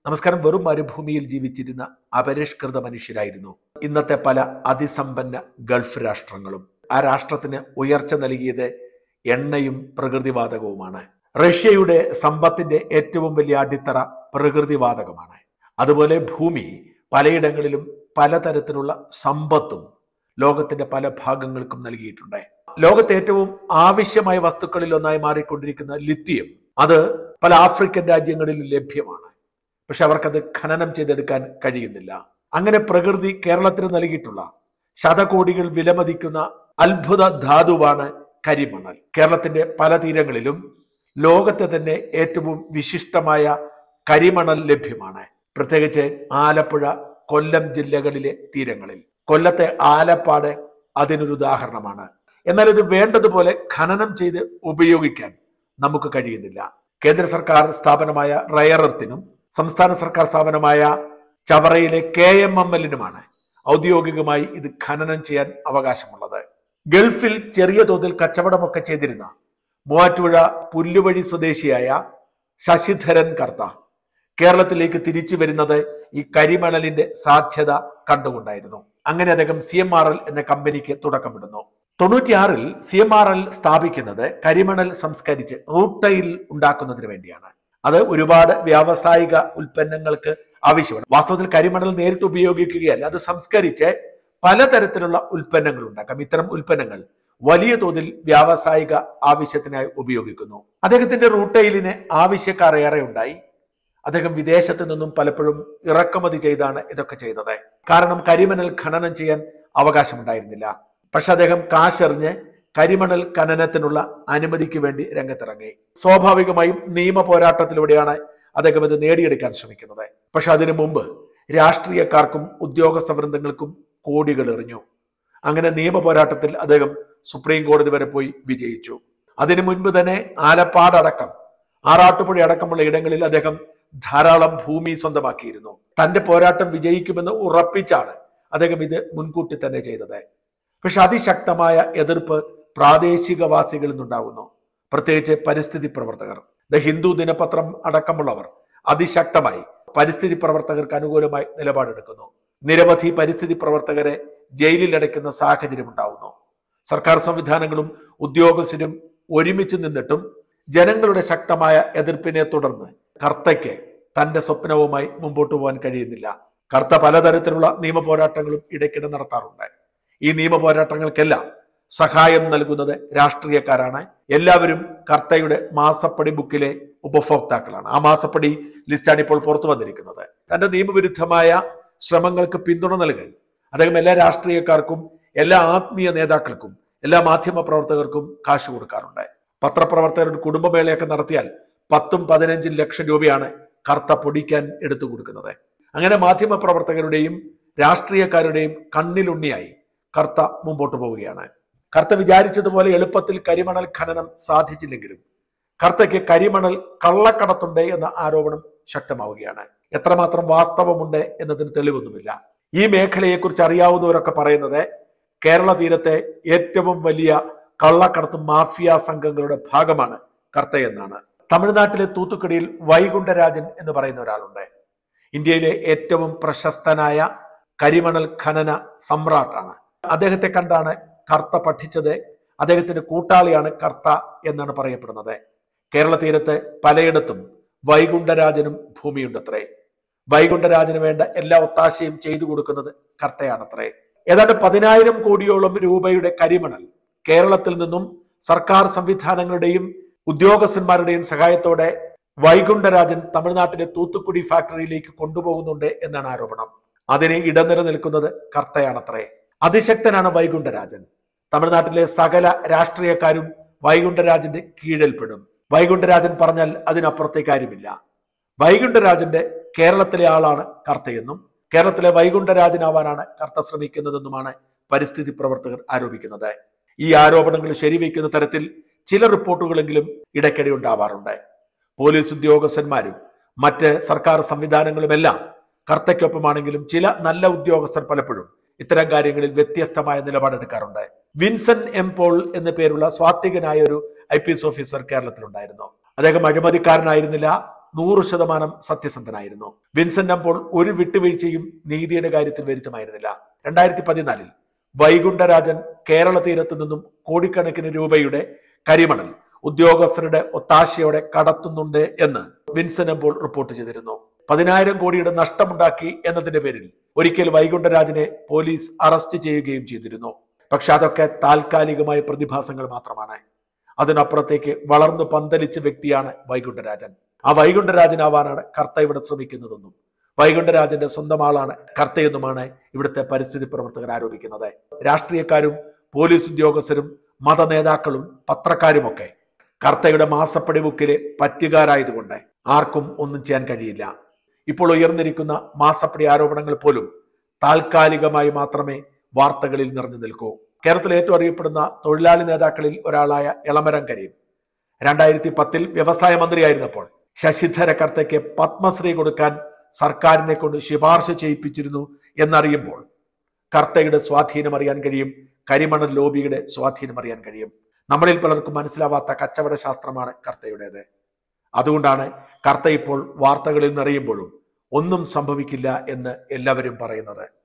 നമസ്കാരം വെറും മരുഭൂമിയിൽ ജീവിച്ചിരുന്ന അപരിഷ്കൃത മനുഷ്യരായിരുന്നു ഇന്നത്തെ പല അതിസമ്പന്ന ഗൾഫ് രാഷ്ട്രങ്ങളും ആ രാഷ്ട്രത്തിന് ഉയർച്ച നൽകിയത് എണ്ണയും പ്രകൃതിവാതകവുമാണ് റഷ്യയുടെ സമ്പത്തിന്റെ ഏറ്റവും വലിയ അടിത്തറ പ്രകൃതിവാതകമാണ് അതുപോലെ ഭൂമി പലയിടങ്ങളിലും പലതരത്തിലുള്ള സമ്പത്തും ലോകത്തിന്റെ പല ഭാഗങ്ങൾക്കും നൽകിയിട്ടുണ്ട് ലോകത്തെ ഏറ്റവും ആവശ്യമായ വസ്തുക്കളിൽ ഒന്നായി മാറിക്കൊണ്ടിരിക്കുന്ന ലിത്തിയം അത് പല ആഫ്രിക്കൻ രാജ്യങ്ങളിലും ലഭ്യമാണ് പക്ഷെ അവർക്കത് ഖനനം ചെയ്തെടുക്കാൻ കഴിയുന്നില്ല അങ്ങനെ പ്രകൃതി കേരളത്തിന് നൽകിയിട്ടുള്ള ശതകോടികൾ വിലമതിക്കുന്ന അത്ഭുത ധാതുവാണ് കരിമണൽ കേരളത്തിന്റെ പല തീരങ്ങളിലും ലോകത്തെ തന്നെ ഏറ്റവും വിശിഷ്ടമായ കരിമണൽ ലഭ്യമാണ് പ്രത്യേകിച്ച് ആലപ്പുഴ കൊല്ലം ജില്ലകളിലെ തീരങ്ങളിൽ കൊല്ലത്തെ ആലപ്പാട് അതിനൊരു ഉദാഹരണമാണ് എന്നാൽ ഇത് വേണ്ടതുപോലെ ഖനനം ചെയ്ത് ഉപയോഗിക്കാൻ നമുക്ക് കഴിയുന്നില്ല കേന്ദ്ര സർക്കാർ സ്ഥാപനമായ റയറത്തിനും സംസ്ഥാന സർക്കാർ സ്ഥാപനമായ ചവറയിലെ കെ എം എം എല്ലിനുമാണ് ഔദ്യോഗികമായി ഇത് ഖനനം ചെയ്യാൻ അവകാശമുള്ളത് ഗൾഫിൽ ചെറിയ തോതിൽ കച്ചവടമൊക്കെ ചെയ്തിരുന്ന മൂവാറ്റുപുഴ പുല്ലുവഴി സ്വദേശിയായ ശശിധരൻ കർത്ത കേരളത്തിലേക്ക് തിരിച്ചു വരുന്നത് ഈ കരിമണലിന്റെ സാധ്യത കണ്ടുകൊണ്ടായിരുന്നു അങ്ങനെ അദ്ദേഹം സി എം ആർ എൽ എന്ന കമ്പനിക്ക് തുടക്കമിടുന്നു തൊണ്ണൂറ്റിയാറിൽ സി എം ആർ എൽ സ്ഥാപിക്കുന്നത് കരിമണൽ സംസ്കരിച്ച് റൂട്ടയിൽ ഉണ്ടാക്കുന്നതിന് വേണ്ടിയാണ് അത് ഒരുപാട് വ്യാവസായിക ഉൽപ്പന്നങ്ങൾക്ക് ആവശ്യമാണ് വാസ്തവത്തിൽ കരിമണൽ നേരിട്ട് ഉപയോഗിക്കുകയല്ല അത് സംസ്കരിച്ച് പലതരത്തിലുള്ള ഉൽപ്പന്നങ്ങൾ ഉണ്ടാക്കാം ഇത്തരം ഉൽപ്പന്നങ്ങൾ വലിയ തോതിൽ വ്യാവസായിക ആവശ്യത്തിനായി ഉപയോഗിക്കുന്നു അദ്ദേഹത്തിന്റെ റൂട്ടയിലിന് ആവശ്യക്കാർ ഏറെ ഉണ്ടായി അദ്ദേഹം വിദേശത്ത് നിന്നും പലപ്പോഴും ഇറക്കുമതി ചെയ്താണ് ഇതൊക്കെ ചെയ്തത് കാരണം കരിമണൽ ഖനനം ചെയ്യാൻ അവകാശമുണ്ടായിരുന്നില്ല പക്ഷെ അദ്ദേഹം കാശെറിഞ്ഞ് കരിമണൽ ഖനനത്തിനുള്ള അനുമതിക്ക് വേണ്ടി രംഗത്തിറങ്ങി സ്വാഭാവികമായും നിയമ പോരാട്ടത്തിലൂടെയാണ് അദ്ദേഹം ഇത് നേടിയെടുക്കാൻ ശ്രമിക്കുന്നത് പക്ഷെ അതിനു മുമ്പ് രാഷ്ട്രീയക്കാർക്കും ഉദ്യോഗസ്ഥ വൃന്ദങ്ങൾക്കും കോടികൾ എറിഞ്ഞു അങ്ങനെ നിയമ പോരാട്ടത്തിൽ അദ്ദേഹം സുപ്രീം കോടതി വരെ പോയി വിജയിച്ചു അതിനു മുൻപ് തന്നെ ആലപ്പാട് അടക്കം ആറാട്ടുപുഴ അടക്കമുള്ള ഇടങ്ങളിൽ അദ്ദേഹം ധാരാളം ഭൂമി സ്വന്തമാക്കിയിരുന്നു തന്റെ പോരാട്ടം വിജയിക്കുമെന്ന് ഉറപ്പിച്ചാണ് അദ്ദേഹം ഇത് മുൻകൂട്ടി തന്നെ ചെയ്തത് പക്ഷെ അതിശക്തമായ എതിർപ്പ് പ്രാദേശികവാസികളിൽ നിന്നുണ്ടാകുന്നു പ്രത്യേകിച്ച് പരിസ്ഥിതി പ്രവർത്തകർ ദ ഹിന്ദു ദിനപത്രം അടക്കമുള്ളവർ അതിശക്തമായി പരിസ്ഥിതി പ്രവർത്തകർക്ക് അനുകൂലമായി നിലപാടെടുക്കുന്നു നിരവധി പരിസ്ഥിതി പ്രവർത്തകരെ ജയിലിൽ അടയ്ക്കുന്ന സാഹചര്യം ഉണ്ടാവുന്നു സർക്കാർ സംവിധാനങ്ങളും ഉദ്യോഗസ്ഥരും ഒരുമിച്ച് നിന്നിട്ടും ജനങ്ങളുടെ ശക്തമായ എതിർപ്പിനെ തുടർന്ന് കർത്തയ്ക്ക് തന്റെ സ്വപ്നവുമായി മുമ്പോട്ട് പോകാൻ കഴിയുന്നില്ല കർത്ത പലതരത്തിലുള്ള നിയമ പോരാട്ടങ്ങളും ഇടയ്ക്കിടെ നടത്താറുണ്ട് ഈ നിയമ പോരാട്ടങ്ങൾക്കെല്ലാം സഹായം നൽകുന്നത് രാഷ്ട്രീയക്കാരാണ് എല്ലാവരും കർത്തയുടെ മാസപ്പടി ബുക്കിലെ ഉപഭോക്താക്കളാണ് ആ മാസപ്പടി ലിസ്റ്റാണ് ഇപ്പോൾ പുറത്തു വന്നിരിക്കുന്നത് തന്റെ നിയമവിരുദ്ധമായ ശ്രമങ്ങൾക്ക് പിന്തുണ നൽകാൻ അദ്ദേഹം എല്ലാ രാഷ്ട്രീയക്കാർക്കും എല്ലാ ആത്മീയ നേതാക്കൾക്കും എല്ലാ മാധ്യമ പ്രവർത്തകർക്കും കാശ് കൊടുക്കാറുണ്ട് പത്രപ്രവർത്തകരുടെ കുടുംബമേളയൊക്കെ നടത്തിയാൽ പത്തും പതിനഞ്ചും ലക്ഷം രൂപയാണ് കർത്ത പൊടിക്കാൻ എടുത്തു കൊടുക്കുന്നത് അങ്ങനെ മാധ്യമ പ്രവർത്തകരുടെയും രാഷ്ട്രീയക്കാരുടെയും കണ്ണിലുണ്ണിയായി കർത്ത മുമ്പോട്ട് പോവുകയാണ് കർത്ത വിചാരിച്ചതുപോലെ എളുപ്പത്തിൽ കരിമണൽ ഖനനം സാധിച്ചില്ലെങ്കിലും കർത്തയ്ക്ക് കരിമണൽ കള്ളക്കടത്തുണ്ട് എന്ന ആരോപണം ശക്തമാവുകയാണ് എത്രമാത്രം വാസ്തവമുണ്ട് എന്നതിന് തെളിവൊന്നുമില്ല ഈ മേഖലയെക്കുറിച്ച് അറിയാവുന്നവരൊക്കെ പറയുന്നത് കേരള തീരത്തെ ഏറ്റവും വലിയ കള്ളക്കടത്ത് മാഫിയ സംഘങ്ങളുടെ ഭാഗമാണ് കർത്തയെന്നാണ് തമിഴ്നാട്ടിലെ തൂത്തുക്കുടിയിൽ വൈകുണ്ഠരാജൻ എന്ന് പറയുന്ന ഒരാളുണ്ട് ഇന്ത്യയിലെ ഏറ്റവും പ്രശസ്തനായ കരിമണൽ ഖനന സമ്രാട്ടാണ് അദ്ദേഹത്തെ കണ്ടാണ് കർത്ത പഠിച്ചത് അദ്ദേഹത്തിന്റെ കൂട്ടാളിയാണ് കർത്ത എന്നാണ് പറയപ്പെടുന്നത് കേരള തീരത്ത് പലയിടത്തും വൈകുണ്ഠരാജനും ഭൂമിയുണ്ടത്രേ വൈകുണ്ഠരാജന് വേണ്ട എല്ലാ ഒത്താശയും ചെയ്തു കൊടുക്കുന്നത് കർത്തയാണത്രേ ഏതാണ്ട് പതിനായിരം കോടിയോളം രൂപയുടെ കരിമണൽ കേരളത്തിൽ നിന്നും സർക്കാർ സംവിധാനങ്ങളുടെയും ഉദ്യോഗസ്ഥന്മാരുടെയും സഹായത്തോടെ വൈകുണ്ഠരാജൻ തമിഴ്നാട്ടിലെ തൂത്തുക്കുടി ഫാക്ടറിയിലേക്ക് കൊണ്ടുപോകുന്നുണ്ട് എന്നാണ് ആരോപണം അതിന് ഇടനില നിൽക്കുന്നത് കർത്തയാണത്രേ അതിശക്തനാണ് വൈകുണ്ഠരാജൻ തമിഴ്നാട്ടിലെ സകല രാഷ്ട്രീയക്കാരും വൈകുണ്ഠരാജന്റെ കീഴിൽപ്പെടും വൈകുണ്ഠരാജൻ പറഞ്ഞാൽ അതിനപ്പുറത്തേക്ക് കാര്യമില്ല വൈകുണ്ഠരാജന്റെ കേരളത്തിലെ ആളാണ് കർത്തയെന്നും കേരളത്തിലെ വൈകുണ്ഠരാജനാവാനാണ് കർത്ത ശ്രമിക്കുന്നതെന്നുമാണ് പരിസ്ഥിതി പ്രവർത്തകർ ആരോപിക്കുന്നത് ഈ ആരോപണങ്ങൾ ശരിവയ്ക്കുന്ന തരത്തിൽ ചില റിപ്പോർട്ടുകളെങ്കിലും ഇടയ്ക്കിടെ ഉണ്ടാവാറുണ്ട് പോലീസ് ഉദ്യോഗസ്ഥന്മാരും മറ്റ് സർക്കാർ സംവിധാനങ്ങളുമെല്ലാം കർത്തയ്ക്കൊപ്പമാണെങ്കിലും ചില നല്ല ഉദ്യോഗസ്ഥർ പലപ്പോഴും ഇത്തരം കാര്യങ്ങളിൽ വ്യത്യസ്തമായ നിലപാടെടുക്കാറുണ്ട് വിൻസൻ എം പോൾ എന്ന പേരുള്ള സ്വാത്വികനായ ഒരു ഐ പി എസ് ഓഫീസർ കേരളത്തിലുണ്ടായിരുന്നു അദ്ദേഹം അഴിമതിക്കാരനായിരുന്നില്ല നൂറ് ശതമാനം സത്യസന്ധനായിരുന്നു വിൻസെന്റ് അപ്പോൾ ഒരു വിട്ടുവീഴ്ചയും നീതിയുടെ കാര്യത്തിൽ വരുത്തുമായിരുന്നില്ല രണ്ടായിരത്തി പതിനാലിൽ വൈകുണ്ഠരാജൻ കേരള തീരത്തു നിന്നും കോടിക്കണക്കിന് രൂപയുടെ കരിമണൽ ഉദ്യോഗസ്ഥരുടെ ഒത്താശയോടെ കടത്തുന്നുണ്ട് എന്ന് വിൻസെന്റ് അപ്പോൾ റിപ്പോർട്ട് ചെയ്തിരുന്നു പതിനായിരം കോടിയുടെ നഷ്ടമുണ്ടാക്കി എന്നതിന്റെ പേരിൽ ഒരിക്കൽ വൈകുണ്ഠരാജനെ പോലീസ് അറസ്റ്റ് ചെയ്യുകയും ചെയ്തിരുന്നു പക്ഷെ അതൊക്കെ താൽക്കാലികമായ പ്രതിഭാസങ്ങൾ മാത്രമാണ് അതിനപ്പുറത്തേക്ക് വളർന്നു പന്തലിച്ച വ്യക്തിയാണ് വൈകുണ്ഠരാജൻ ആ വൈകുണ്ഠരാജനാവാനാണ് കർത്ത ഇവിടെ ശ്രമിക്കുന്നതെന്നും വൈകുണ്ഠരാജന്റെ സ്വന്തം ആളാണ് കർത്തയെന്നുമാണ് ഇവിടുത്തെ പരിസ്ഥിതി പ്രവർത്തകർ ആരോപിക്കുന്നത് രാഷ്ട്രീയക്കാരും പോലീസ് ഉദ്യോഗസ്ഥരും മത നേതാക്കളും പത്രക്കാരുമൊക്കെ കർത്തയുടെ മാസപ്പടി ബുക്കിലെ പറ്റുകാരായതുകൊണ്ട് ആർക്കും ഒന്നും ചെയ്യാൻ കഴിയില്ല ഇപ്പോൾ ഉയർന്നിരിക്കുന്ന മാസപ്പടി ആരോപണങ്ങൾ പോലും താൽക്കാലികമായി മാത്രമേ വാർത്തകളിൽ നിറഞ്ഞു നിൽക്കൂ കേരളത്തിൽ ഏറ്റവും അറിയപ്പെടുന്ന തൊഴിലാളി നേതാക്കളിൽ ഒരാളായ എളമരം കരീം രണ്ടായിരത്തി പത്തിൽ വ്യവസായ മന്ത്രിയായിരുന്നപ്പോൾ ശശിധര കർത്തയ്ക്ക് പത്മശ്രീ കൊടുക്കാൻ സർക്കാരിനെ കൊണ്ട് ശുപാർശ ചെയ്യിപ്പിച്ചിരുന്നു എന്നറിയുമ്പോൾ കർത്തയുടെ സ്വാധീനം അറിയാൻ കഴിയും കരിമണൽ ലോബിയുടെ സ്വാധീനം അറിയാൻ കഴിയും നമ്മളിൽ പലർക്കും മനസ്സിലാവാത്ത കച്ചവട ശാസ്ത്രമാണ് കർത്തയുടേത് അതുകൊണ്ടാണ് കർത്ത ഇപ്പോൾ വാർത്തകളിൽ നിറയുമ്പോഴും ഒന്നും സംഭവിക്കില്ല എന്ന് എല്ലാവരും പറയുന്നത്